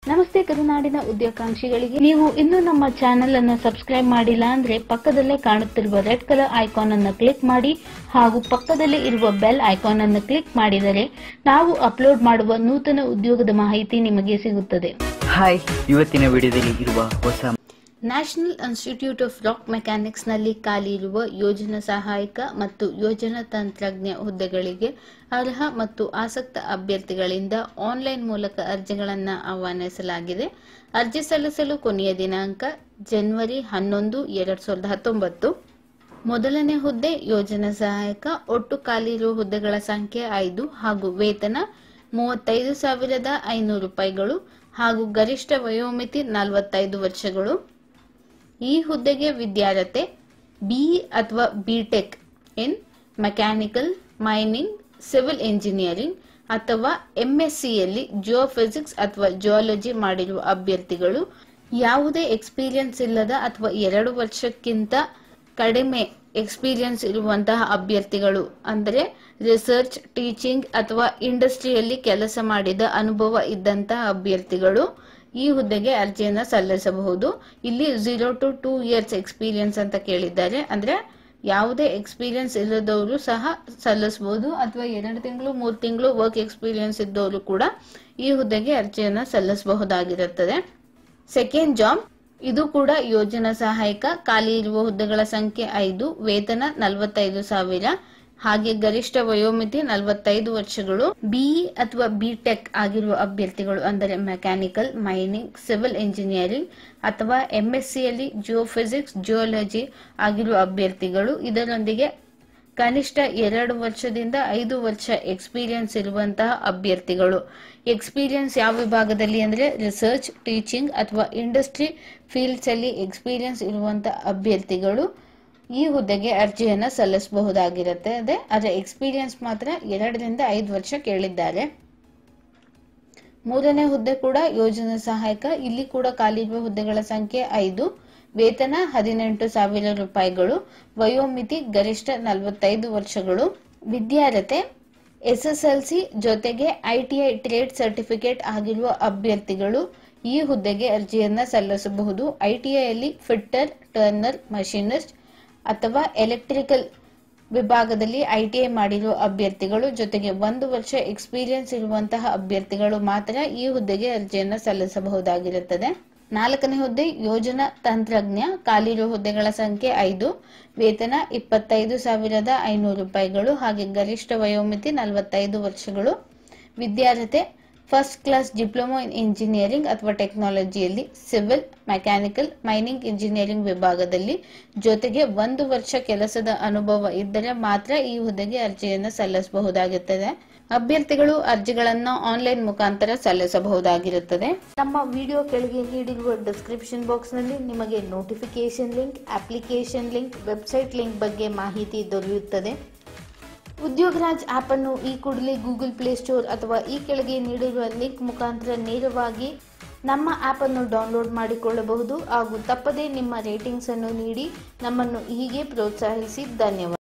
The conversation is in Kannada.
ನಮಸ್ತೆ ಕರುನಾಡಿನ ಉದ್ಯೋಗಾಂಕ್ಷಿಗಳಿಗೆ ನೀವು ಇನ್ನೂ ನಮ್ಮ ಚಾನೆಲ್ ಅನ್ನು ಸಬ್ಸ್ಕ್ರೈಬ್ ಮಾಡಿಲ್ಲ ಅಂದ್ರೆ ಪಕ್ಕದಲ್ಲೇ ಕಾಣುತ್ತಿರುವ ರೆಡ್ ಕಲರ್ ಐಕಾನ್ ಅನ್ನು ಕ್ಲಿಕ್ ಮಾಡಿ ಹಾಗೂ ಪಕ್ಕದಲ್ಲೇ ಇರುವ ಬೆಲ್ ಐಕಾನ್ ಅನ್ನು ಕ್ಲಿಕ್ ಮಾಡಿದರೆ ನಾವು ಅಪ್ಲೋಡ್ ಮಾಡುವ ನೂತನ ಉದ್ಯೋಗದ ಮಾಹಿತಿ ನಿಮಗೆ ಸಿಗುತ್ತದೆ ಹಾಯ್ ಇವತ್ತಿನ ವಿಡಿಯೋದಲ್ಲಿ ಇರುವ ಹೊಸ national institute of rock mechanics ನಲ್ಲಿ ಖಾಲಿ ಇರುವ ಯೋಜನಾ ಸಹಾಯಕ ಮತ್ತು ಯೋಜನಾ ತಂತ್ರಜ್ಞ ಹುದ್ದೆಗಳಿಗೆ ಅರ್ಹ ಮತ್ತು ಆಸಕ್ತ ಅಭ್ಯರ್ಥಿಗಳಿಂದ ಆನ್ಲೈನ್ ಮೂಲಕ ಅರ್ಜಿಗಳನ್ನು ಆಹ್ವಾನಿಸಲಾಗಿದೆ ಅರ್ಜಿ ಸಲ್ಲಿಸಲು ಕೊನೆಯ ದಿನಾಂಕ ಜನವರಿ ಹನ್ನೊಂದು ಎರಡ್ ಸಾವಿರದ ಹತ್ತೊಂಬತ್ತು ಮೊದಲನೇ ಹುದ್ದೆ ಯೋಜನಾ ಸಹಾಯಕ ಒಟ್ಟು ಖಾಲಿ ಇರುವ ಹುದ್ದೆಗಳ ಸಂಖ್ಯೆ ಐದು ಹಾಗೂ ವೇತನ ಮೂವತ್ತೈದು ಸಾವಿರದ ಐನೂರು ರೂಪಾಯಿಗಳು ಹಾಗೂ ಗರಿಷ್ಠ ವಯೋಮಿತಿ ನಲವತ್ತೈದು ವರ್ಷಗಳು ಈ ಹುದ್ದೆಗೆ ವಿದ್ಯಾರ್ಹತೆ ಬಿಇ ಅಥವಾ BTech in mechanical mining civil engineering ಅಥವಾ ಎಂಎಸ್ಸಿಯಲ್ಲಿ ಜಿಯೋಫಿಸಿಕ್ಸ್ ಅಥವಾ ಜಿಯಾಲಜಿ ಮಾಡಿರುವ ಅಭ್ಯರ್ಥಿಗಳು ಯಾವುದೇ ಎಕ್ಸ್ಪೀರಿಯನ್ಸ್ ಇಲ್ಲದ ಅಥವಾ ಎರಡು ವರ್ಷಕ್ಕಿಂತ ಕಡಿಮೆ ಎಕ್ಸ್ಪೀರಿಯನ್ಸ್ ಇರುವಂತಹ ಅಭ್ಯರ್ಥಿಗಳು ಅಂದರೆ ರಿಸರ್ಚ್ ಟೀಚಿಂಗ್ ಅಥವಾ ಇಂಡಸ್ಟ್ರಿಯಲ್ಲಿ ಕೆಲಸ ಮಾಡಿದ ಅನುಭವ ಇದ್ದಂತಹ ಅಭ್ಯರ್ಥಿಗಳು ಈ ಹುದ್ದೆಗೆ ಅರ್ಜಿಯನ್ನ ಸಲ್ಲಿಸಬಹುದು ಇಲ್ಲಿ zero to two years experience ಅಂತ ಕೇಳಿದ್ದಾರೆ ಅಂದ್ರೆ ಯಾವುದೇ ಎಕ್ಸ್ಪೀರಿಯನ್ಸ್ ಇಲ್ಲದವರು ಸಹ ಸಲ್ಲಿಸಬಹುದು ಅಥವಾ ಎರಡು ತಿಂಗಳು ಮೂರು ತಿಂಗಳು ವರ್ಕ್ ಎಕ್ಸ್ಪೀರಿಯನ್ಸ್ ಇದ್ದವರು ಕೂಡ ಈ ಹುದ್ದೆಗೆ ಅರ್ಜಿಯನ್ನ ಸಲ್ಲಿಸಬಹುದಾಗಿರುತ್ತದೆ ಸೆಕೆಂಡ್ ಜಾಬ್ ಇದು ಕೂಡ ಯೋಜನಾ ಸಹಾಯಕ ಖಾಲಿ ಇರುವ ಹುದ್ದೆಗಳ ಸಂಖ್ಯೆ ಐದು ವೇತನ ನಲವತ್ತೈದು ಸಾವಿರ ಹಾಗೆ ಗರಿಷ್ಠ ವಯೋಮಿತಿ ನಲವತ್ತೈದು ವರ್ಷಗಳು ಬಿಇ ಅಥವಾ ಬಿಟೆಕ್ ಆಗಿರುವ ಅಭ್ಯರ್ಥಿಗಳು ಅಂದರೆ ಮೆಕ್ಯಾನಿಕಲ್ ಮೈನಿಂಗ್ ಸಿವಿಲ್ ಇಂಜಿನಿಯರಿಂಗ್ ಅಥವಾ ಎಂಎಸ್ಸಿಯಲ್ಲಿ ಜಿಯೋಫಿಸಿಕ್ಸ್ ಜಿಯೋಲಜಿ ಆಗಿರುವ ಅಭ್ಯರ್ಥಿಗಳು ಇದರೊಂದಿಗೆ ಕನಿಷ್ಠ ಎರಡು ವರ್ಷದಿಂದ ಐದು ವರ್ಷ ಎಕ್ಸ್ಪೀರಿಯನ್ಸ್ ಇರುವಂತಹ ಅಭ್ಯರ್ಥಿಗಳು ಎಕ್ಸ್ಪೀರಿಯನ್ಸ್ ಯಾವ ವಿಭಾಗದಲ್ಲಿ ಅಂದ್ರೆ ರಿಸರ್ಚ್ ಟೀಚಿಂಗ್ ಅಥವಾ ಇಂಡಸ್ಟ್ರಿ ಫೀಲ್ಡ್ಸ್ ಅಲ್ಲಿ ಎಕ್ಸ್ಪೀರಿಯನ್ಸ್ ಇರುವಂತಹ ಅಭ್ಯರ್ಥಿಗಳು ಈ ಹುದ್ದೆಗೆ ಅರ್ಜಿಯನ್ನ ಸಲ್ಲಿಸಬಹುದಾಗಿರುತ್ತೆ ಅದೇ ಅದರ ಎಕ್ಸ್ಪೀರಿಯನ್ಸ್ ಮಾತ್ರ ಎರಡರಿಂದ ಐದು ವರ್ಷ ಕೇಳಿದ್ದಾರೆ ಮೂರನೇ ಹುದ್ದೆ ಕೂಡ ಯೋಜನಾ ಸಹಾಯಕ ಇಲ್ಲಿ ಕೂಡ ಖಾಲಿರುವ ಹುದ್ದೆಗಳ ಸಂಖ್ಯೆ ಐದು ವೇತನ ಹದಿನೆಂಟು ಸಾವಿರ ರೂಪಾಯಿಗಳು ವಯೋಮಿತಿ ಗರಿಷ್ಠ ನಲವತ್ತೈದು ವರ್ಷಗಳು ವಿದ್ಯಾರ್ಹತೆ ಎಸ್ಎಸ್ಎಲ್ಸಿ ಜೊತೆಗೆ ಐಟಿಐ ಟ್ರೇಡ್ ಸರ್ಟಿಫಿಕೇಟ್ ಆಗಿರುವ ಅಭ್ಯರ್ಥಿಗಳು ಈ ಹುದ್ದೆಗೆ ಅರ್ಜಿಯನ್ನ ಸಲ್ಲಿಸಬಹುದು ಐಟಿಐಯಲ್ಲಿ ಫಿಟ್ಟರ್ ಟರ್ನರ್ ಮಷಿನಿಸ್ಟ್ ಅಥವಾ ಎಲೆಕ್ಟ್ರಿಕಲ್ ವಿಭಾಗದಲ್ಲಿ ಐಟಿಐ ಮಾಡಿರುವ ಅಭ್ಯರ್ಥಿಗಳು ಜೊತೆಗೆ ಒಂದು ವರ್ಷ ಎಕ್ಸ್ಪೀರಿಯನ್ಸ್ ಇರುವಂತಹ ಅಭ್ಯರ್ಥಿಗಳು ಮಾತ್ರ ಈ ಹುದ್ದೆಗೆ ಅರ್ಜಿಯನ್ನು ಸಲ್ಲಿಸಬಹುದಾಗಿರುತ್ತದೆ ನಾಲ್ಕನೇ ಹುದ್ದೆ ಯೋಜನಾ ತಂತ್ರಜ್ಞ ಖಾಲಿರುವ ಹುದ್ದೆಗಳ ಸಂಖ್ಯೆ ಐದು ವೇತನ ಇಪ್ಪತ್ತೈದು ಸಾವಿರದ ಐನೂರು ರೂಪಾಯಿಗಳು ಹಾಗೆ ಗರಿಷ್ಠ ವಯೋಮಿತಿ ನಲವತ್ತೈದು ವರ್ಷಗಳು ವಿದ್ಯಾರ್ಹತೆ first class diploma in engineering ಅಥವಾ ಟೆಕ್ನಾಲಜಿಯಲ್ಲಿ ಸಿವಿಲ್ ಮೆಕ್ಯಾನಿಕಲ್ ಮೈನಿಂಗ್ ಇಂಜಿನಿಯರಿಂಗ್ ವಿಭಾಗದಲ್ಲಿ ಜೊತೆಗೆ ಒಂದು ವರ್ಷ ಕೆಲಸದ ಅನುಭವ ಇದ್ದರೆ ಮಾತ್ರ ಈ ಹುದ್ದೆಗೆ ಅರ್ಜಿಯನ್ನು ಸಲ್ಲಿಸಬಹುದಾಗುತ್ತದೆ ಅಭ್ಯರ್ಥಿಗಳು ಅರ್ಜಿಗಳನ್ನು ಆನ್ಲೈನ್ ಮುಖಾಂತರ ಸಲ್ಲಿಸಬಹುದಾಗಿರುತ್ತದೆ ನಮ್ಮ ವಿಡಿಯೋ ಕೆಳಗೆ ನೀಡಿರುವ ಡಿಸ್ಕ್ರಿಪ್ಷನ್ ಬಾಕ್ಸ್ ನಲ್ಲಿ ನಿಮಗೆ notification link application link website link ಬಗ್ಗೆ ಮಾಹಿತಿ ದೊರೆಯುತ್ತದೆ ಉದ್ಯೋಗರಾಜ್ ಆಪ್ ಅನ್ನು ಈ ಕೂಡಲೇ ಗೂಗಲ್ ಪ್ಲೇಸ್ಟೋರ್ ಅಥವಾ ಈ ಕೆಳಗೆ ನೀಡಿರುವ ಲಿಂಕ್ ಮುಖಾಂತರ ನೇರವಾಗಿ ನಮ್ಮ ಆಪ್ ಅನ್ನು ಡೌನ್ಲೋಡ್ ಮಾಡಿಕೊಳ್ಳಬಹುದು ಹಾಗೂ ತಪ್ಪದೇ ನಿಮ್ಮ ರೇಟಿಂಗ್ಸ್ ಅನ್ನು ನೀಡಿ ನಮ್ಮನ್ನು ಹೀಗೆ ಪ್ರೋತ್ಸಾಹಿಸಿ ಧನ್ಯವಾದ